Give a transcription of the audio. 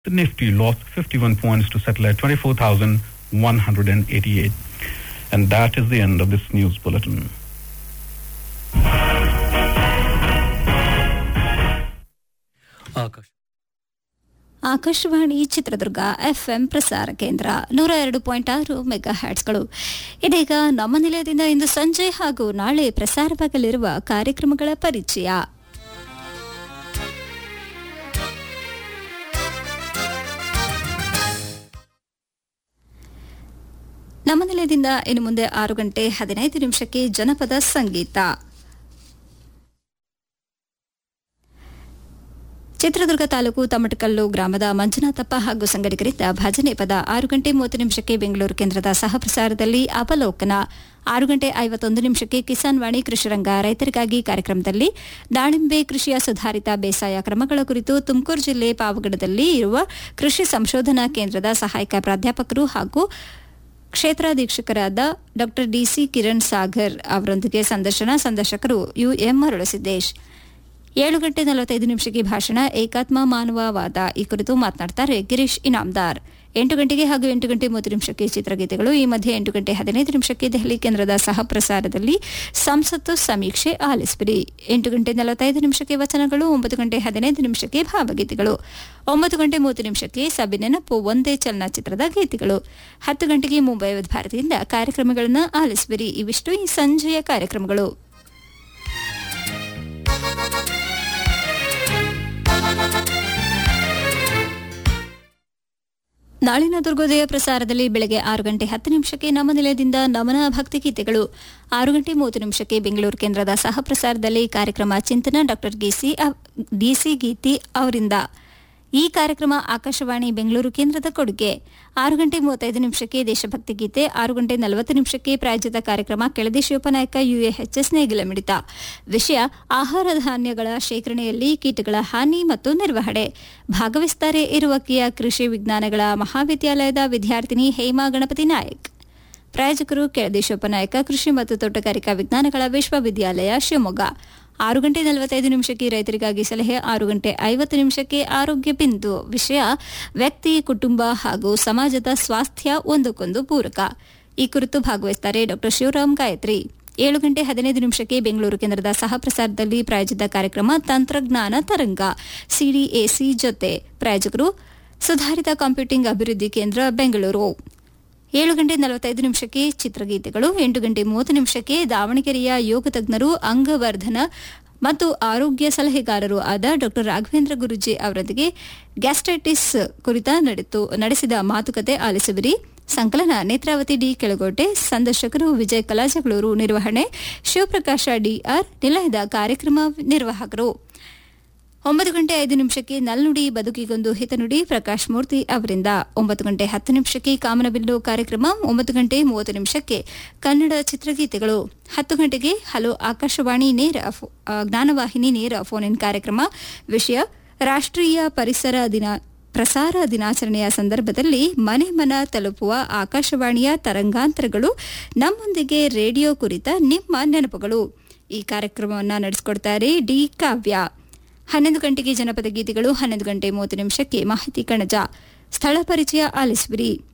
The Nifty lost 51 points to settle at 24,188. And that is the end of this news bulletin. ಆಕಾಶ Akashvani Chitradurga FM ಪ್ರಸಾರ ಕೇಂದ್ರ ನೂರ ಎರಡು point ಆರು ಮೆಗಾ ಹ್ಯಾಟ್ಸ್ಗಳು ಇದೀಗ ನಮ್ಮ ನಿಲಯದಿಂದ ಇಂದು ಸಂಜೆ ಹಾಗೂ ನಾಳೆ ಪ್ರಸಾರವಾಗಲಿರುವ ಕಾರ್ಯಕ್ರಮಗಳ ಪರಿಚಯ ನಮ್ಮ ನಿಲಯದಿಂದ ಇನ್ನು ಮುಂದೆ ಆರು ಗಂಟೆ ಹದಿನೈದು ನಿಮಿಷಕ್ಕೆ ಜನಪದ ಸಂಗೀತ ಚಿತ್ರದುರ್ಗ ತಾಲೂಕು ತಮಟಕಲ್ಲು ಗ್ರಾಮದ ಮಂಜುನಾಥಪ್ಪ ಹಾಗೂ ಸಂಗಡಿಗರಿಂದ ಭಜನೆ ಪದ ಆರು ಗಂಟೆ ಮೂವತ್ತು ನಿಮಿಷಕ್ಕೆ ಬೆಂಗಳೂರು ಕೇಂದ್ರದ ಸಹ ಪ್ರಸಾರದಲ್ಲಿ ಅವಲೋಕನ ಆರು ಗಂಟೆ ಐವತ್ತೊಂದು ನಿಮಿಷಕ್ಕೆ ಕಿಸಾನ್ ವಾಣಿ ಕೃಷಿರಂಗ ರೈತರಿಗಾಗಿ ಕಾರ್ಯಕ್ರಮದಲ್ಲಿ ದಾಳಿಂಬೆ ಕೃಷಿಯ ಸುಧಾರಿತ ಬೇಸಾಯ ಕ್ರಮಗಳ ಕುರಿತು ತುಮಕೂರು ಜಿಲ್ಲೆ ಪಾವಗಡದಲ್ಲಿ ಇರುವ ಕೃಷಿ ಸಂಶೋಧನಾ ಕೇಂದ್ರದ ಸಹಾಯಕ ಪ್ರಾಧ್ಯಾಪಕರು ಹಾಗೂ ಕ್ಷೇತ್ರಾಧೀಕ್ಷಕರಾದ ಡಾ ಡಿಸಿ ಕಿರಣ್ ಸಾಗರ್ ಅವರೊಂದಿಗೆ ಸಂದರ್ಶನ ಸಂದರ್ಶಕರು ಯುಎಂ ಮರುಳಸಿದ್ದೇಶ್ ಏಳು ಗಂಟೆ ನಲವತ್ತೈದು ನಿಮಿಷಕ್ಕೆ ಭಾಷಣ ಏಕಾತ್ಮ ಮಾನವವಾದ ಈ ಕುರಿತು ಮಾತನಾಡ್ತಾರೆ ಗಿರೀಶ್ ಇನಾಮ್ದಾರ್ ಎಂಟು ಗಂಟೆಗೆ ಹಾಗೂ ಎಂಟು ಗಂಟೆ ಮೂವತ್ತು ನಿಮಿಷಕ್ಕೆ ಚಿತ್ರಗೀತೆಗಳು ಈ ಮಧ್ಯೆ ಎಂಟು ಗಂಟೆ ಹದಿನೈದು ನಿಮಿಷಕ್ಕೆ ದೆಹಲಿ ಕೇಂದ್ರದ ಸಹ ಪ್ರಸಾರದಲ್ಲಿ ಸಂಸತ್ತು ಸಮೀಕ್ಷೆ ಆಲಿಸ್ಬಿರಿ ಎಂಟು ಗಂಟೆ ನಲವತ್ತೈದು ನಿಮಿಷಕ್ಕೆ ವಚನಗಳು ಒಂಬತ್ತು ಗಂಟೆ ಹದಿನೈದು ನಿಮಿಷಕ್ಕೆ ಭಾವಗೀತೆಗಳು ಒಂಬತ್ತು ಗಂಟೆ ಮೂವತ್ತು ನಿಮಿಷಕ್ಕೆ ಸಭೆ ನೆನಪು ಒಂದೇ ಚಲನಚಿತ್ರದ ಗೀತೆಗಳು ಹತ್ತು ಗಂಟೆಗೆ ಮುಂಬೈ ಭಾರತಿಯಿಂದ ಕಾರ್ಯಕ್ರಮಗಳನ್ನು ಆಲಿಸ್ಬಿರಿ ಇವಿಷ್ಟು ಈ ಸಂಜೆಯ ಕಾರ್ಯಕ್ರಮಗಳು ನಾಳಿನ ದುರ್ಗೋದಯ ಪ್ರಸಾರದಲ್ಲಿ ಬೆಳಗ್ಗೆ ಆರು ಗಂಟೆ ಹತ್ತು ನಿಮಿಷಕ್ಕೆ ನಮ್ಮ ನಿಲಯದಿಂದ ನಮನ ಭಕ್ತಿಗೀತೆಗಳು ಆರು ಗಂಟೆ ಮೂವತ್ತು ನಿಮಿಷಕ್ಕೆ ಬೆಂಗಳೂರು ಕೇಂದ್ರದ ಸಹ ಪ್ರಸಾರದಲ್ಲಿ ಕಾರ್ಯಕ್ರಮ ಚಿಂತನ ಡಾಕ್ಟರ್ ಗಿಸಿ ಡಿಸಿ ಗೀತಿ ಅವರಿಂದ ಈ ಕಾರ್ಯಕ್ರಮ ಆಕಾಶವಾಣಿ ಬೆಂಗಳೂರು ಕೇಂದ್ರದ ಕೊಡುಗೆ ಆರು ಗಂಟೆ ಮೂವತ್ತೈದು ನಿಮಿಷಕ್ಕೆ ದೇಶಭಕ್ತಿ ಗೀತೆ ಆರು ಗಂಟೆ ನಲವತ್ತು ನಿಮಿಷಕ್ಕೆ ಪ್ರಾಯೋಜಿತ ಕಾರ್ಯಕ್ರಮ ಕೆಳದಿ ಶಿವಪನಾಯಕ ಯುಎಎಚ್ಎಸ್ ನೇಗಿಲ ಮಿಡಿತ ವಿಷಯ ಆಹಾರ ಧಾನ್ಯಗಳ ಶೇಖರಣೆಯಲ್ಲಿ ಕೀಟಗಳ ಹಾನಿ ಮತ್ತು ನಿರ್ವಹಣೆ ಭಾಗವಹಿಸುತ್ತಾರೆ ಇರುವಕ್ಕಿಯ ಕೃಷಿ ವಿಜ್ಞಾನಗಳ ಮಹಾವಿದ್ಯಾಲಯದ ವಿದ್ಯಾರ್ಥಿನಿ ಹೇಮಾ ಗಣಪತಿ ನಾಯಕ್ ಪ್ರಾಯೋಜಕರು ಕೆಳದಿ ಶಿವಪನಾಯಕ ಕೃಷಿ ಮತ್ತು ತೋಟಗಾರಿಕಾ ವಿಜ್ಞಾನಗಳ ವಿಶ್ವವಿದ್ಯಾಲಯ ಶಿವಮೊಗ್ಗ ಆರು ಗಂಟೆ ನಲವತ್ತೈದು ನಿಮಿಷಕ್ಕೆ ರೈತರಿಗಾಗಿ ಸಲಹೆ ಆರು ಗಂಟೆ ಐವತ್ತು ನಿಮಿಷಕ್ಕೆ ಆರೋಗ್ಯ ಬಿಂದು ವಿಷಯ ವ್ಯಕ್ತಿ ಕುಟುಂಬ ಹಾಗೂ ಸಮಾಜದ ಸ್ವಾಸ್ಥ್ಯ ಒಂದಕ್ಕೊಂದು ಪೂರಕ ಈ ಕುರಿತು ಭಾಗವಹಿಸುತ್ತಾರೆ ಡಾ ಶಿವರಾಮ್ ಗಾಯತ್ರಿ ಏಳು ಗಂಟೆ ಹದಿನೈದು ನಿಮಿಷಕ್ಕೆ ಬೆಂಗಳೂರು ಕೇಂದ್ರದ ಸಹ ಪ್ರಸಾರದಲ್ಲಿ ಪ್ರಾಯೋಜಿತ ಕಾರ್ಯಕ್ರಮ ತಂತ್ರಜ್ಞಾನ ತರಂಗ ಸಿಡಿಎಸಿ ಜೊತೆ ಪ್ರಾಯೋಜಕರು ಸುಧಾರಿತ ಕಂಪ್ಯೂಟಿಂಗ್ ಅಭಿವೃದ್ಧಿ ಕೇಂದ್ರ ಬೆಂಗಳೂರು ಏಳು ಗಂಟೆ ನಲವತ್ತೈದು ನಿಮಿಷಕ್ಕೆ ಚಿತ್ರಗೀತೆಗಳು ಎಂಟು ಗಂಟೆ ಮೂವತ್ತು ನಿಮಿಷಕ್ಕೆ ದಾವಣಗೆರೆಯ ಯೋಗ ತಜ್ಞರು ಅಂಗವರ್ಧನ ಮತ್ತು ಆರೋಗ್ಯ ಸಲಹೆಗಾರರು ಆದ ಡಾ ರಾಘವೇಂದ್ರ ಗುರುಜಿ ಅವರೊಂದಿಗೆ ಗ್ಯಾಸ್ಟ್ರೈಟಿಸ್ ಕುರಿತ ನಡೆಸಿದ ಮಾತುಕತೆ ಆಲಿಸುವಿರಿ ಸಂಕಲನ ನೇತ್ರಾವತಿ ಡಿ ಕೆಳಗೋಟೆ ಸಂದರ್ಶಕರು ವಿಜಯ ಕಲಾಜಗಳೂರು ನಿರ್ವಹಣೆ ಶಿವಪ್ರಕಾಶ ಡಿಆರ್ ನಿಲಯದ ಕಾರ್ಯಕ್ರಮ ನಿರ್ವಾಹಕರು ಒಂಬತ್ತು ಗಂಟೆ ಐದು ನಿಮಿಷಕ್ಕೆ ನಲ್ನುಡಿ ಬದುಕಿಗೊಂದು ಹಿತನುಡಿ ಪ್ರಕಾಶ್ ಮೂರ್ತಿ ಅವರಿಂದ ಒಂಬತ್ತು ಗಂಟೆ ಹತ್ತು ನಿಮಿಷಕ್ಕೆ ಕಾಮನಬಿಲ್ಲು ಕಾರ್ಯಕ್ರಮ ಒಂಬತ್ತು ಗಂಟೆ ಮೂವತ್ತು ನಿಮಿಷಕ್ಕೆ ಕನ್ನಡ ಚಿತ್ರಗೀತೆಗಳು ಹತ್ತು ಗಂಟೆಗೆ ಹಲೋ ಆಕಾಶವಾಣಿ ನೇರ ಜ್ಞಾನವಾಹಿನಿ ನೇರ ಫೋನ್ ಇನ್ ಕಾರ್ಯಕ್ರಮ ವಿಷಯ ರಾಷ್ಟ್ರೀಯ ಪರಿಸರ ದಿನ ಪ್ರಸಾರ ದಿನಾಚರಣೆಯ ಸಂದರ್ಭದಲ್ಲಿ ಮನೆ ಮನ ತಲುಪುವ ಆಕಾಶವಾಣಿಯ ತರಂಗಾಂತರಗಳು ನಮ್ಮೊಂದಿಗೆ ರೇಡಿಯೋ ಕುರಿತ ನಿಮ್ಮ ನೆನಪುಗಳು ಈ ಕಾರ್ಯಕ್ರಮವನ್ನು ನಡೆಸಿಕೊಡ್ತಾರೆ ಡಿ ಕಾವ್ಯ ಹನ್ನೊಂದು ಗಂಟೆಗೆ ಜನಪದ ಗೀತೆಗಳು ಹನ್ನೊಂದು ಗಂಟೆ ಮೂವತ್ತು ನಿಮಿಷಕ್ಕೆ ಮಾಹಿತಿ ಕಣಜ ಸ್ಥಳ ಪರಿಚಯ ಆಲಿಸುವಿರಿ